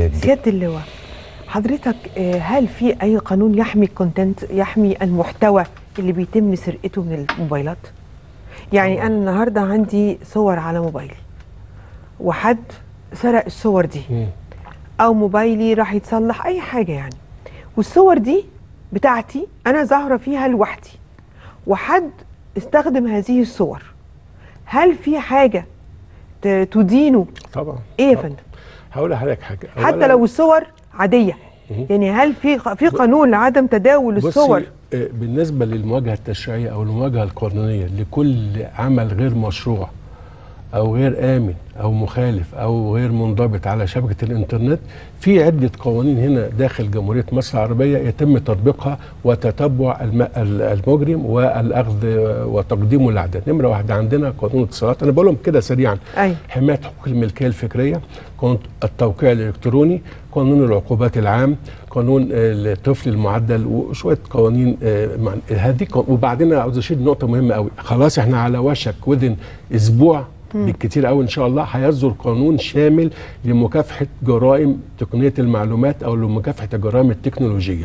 دي سياده اللواء حضرتك آه، هل في اي قانون يحمي الكونتنت يحمي المحتوى اللي بيتم سرقته من الموبايلات يعني انا النهارده عندي صور على موبايلي وحد سرق الصور دي مم. او موبايلي راح يتصلح اي حاجه يعني والصور دي بتاعتي انا ظاهره فيها لوحدي وحد استخدم هذه الصور هل في حاجه ت- تدينه طبعا ايه يا طبعاً. فندم هقول لحضرتك حاجه حتى أولاً لو الصور عاديه يعني هل في في قانون لعدم تداول بصي، الصور آه، بالنسبه للمواجهه التشريعيه او المواجهه القانونيه لكل عمل غير مشروع او غير امن او مخالف او غير منضبط على شبكه الانترنت في عده قوانين هنا داخل جمهوريه مصر العربيه يتم تطبيقها وتتبع الم- ال- المجرم والاخذ وتقديمه للاعداد نمره واحده عندنا قانون الاتصالات انا بقولهم كده سريعا أي. حمايه حقوق الملكيه الفكريه قانون التوقيع الالكتروني قانون العقوبات العام قانون الطفل المعدل وشويه قوانين آه، مع- هذه ق- وبعدين عاوز اشير نقطه مهمه قوي خلاص احنا على وشك وذن اسبوع بالكتير قوي ان شاء الله هيصدر قانون شامل لمكافحه جرائم تقنيه المعلومات او لمكافحه الجرائم التكنولوجيه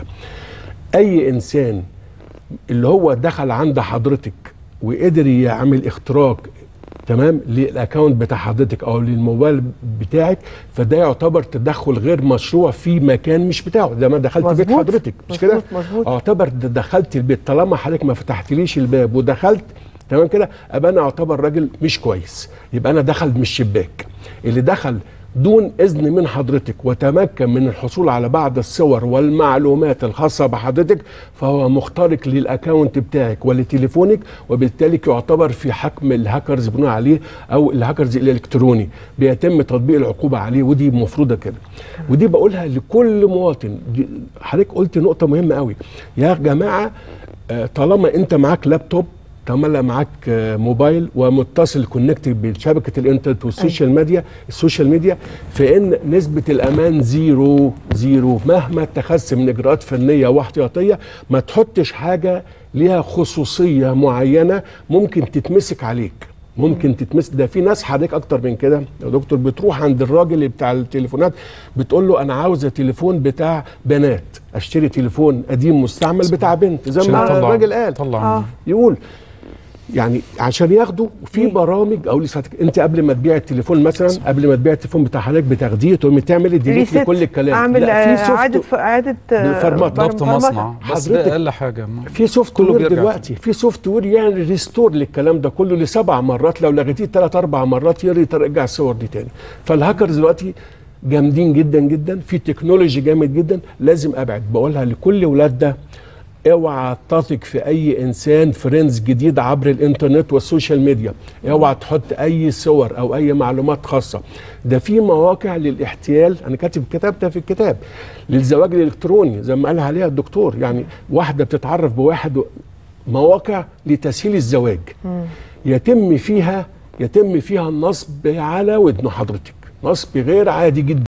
اي انسان اللي هو دخل عند حضرتك وقدر يعمل اختراق تمام للاكونت بتاع حضرتك او للموبايل بتاعك فده يعتبر تدخل غير مشروع في مكان مش بتاعه ده ما دخلت بيت مظبوط. حضرتك مش كده مظبوط، مظبوط. اعتبر ده دخلت البيت طالما حضرتك ما فتحتليش الباب ودخلت تمام كده ابقى انا اعتبر راجل مش كويس يبقى انا دخل من الشباك اللي دخل دون اذن من حضرتك وتمكن من الحصول على بعض الصور والمعلومات الخاصه بحضرتك فهو مخترق للاكونت بتاعك ولتليفونك وبالتالي يعتبر في حكم الهاكرز بناء عليه او الهاكرز الالكتروني بيتم تطبيق العقوبه عليه ودي مفروضه كده ودي بقولها لكل مواطن دي- حضرتك قلت نقطه مهمه قوي يا جماعه آه، طالما انت معاك لابتوب طالما معاك آه، موبايل ومتصل كونكتد بشبكه الانترنت والسوشيال ميديا السوشيال ميديا فان نسبه الامان زيرو زيرو مهما اتخذت من اجراءات فنيه واحتياطيه ما تحطش حاجه ليها خصوصيه معينه ممكن تتمسك عليك ممكن تتمسك ده في ناس حضرتك اكتر من كده يا دكتور بتروح عند الراجل اللي بتاع التليفونات بتقول له انا عاوزه تليفون بتاع بنات اشتري تليفون قديم مستعمل بتاع بنت زي عشان ما يطلع- الراجل قال طلع آه. يقول يعني عشان ياخدوا في برامج او لساتك انت قبل ما تبيع التليفون مثلا قبل ما تبيع التليفون بتاع حضرتك بتاخديه تقوم تعمل ديليت ريست لكل الكلام اعمل لا آه، في سوفت اعاده ف- اعاده آه، بالفرمات. برم- ضبط فرمطة. مصنع بس حضرتك- ده اقل حاجه في سوفت كله وير بيرجع دلوقتي في سوفت وير يعني ريستور للكلام ده كله لسبع مرات لو لغيتيه ثلاث اربع مرات يقدر يرجع الصور دي تاني فالهاكرز دلوقتي جامدين جدا جدا في تكنولوجي جامد جدا لازم ابعد بقولها لكل ولاد ده اوعى تثق في اي انسان فريندز جديد عبر الانترنت والسوشيال ميديا اوعى تحط اي صور او اي معلومات خاصه ده في مواقع للاحتيال انا كاتب الكتاب ده في الكتاب للزواج الالكتروني زي ما قال عليها الدكتور يعني واحده بتتعرف بواحد و- مواقع لتسهيل الزواج يتم فيها يتم فيها النصب على ودن حضرتك نصب غير عادي جدا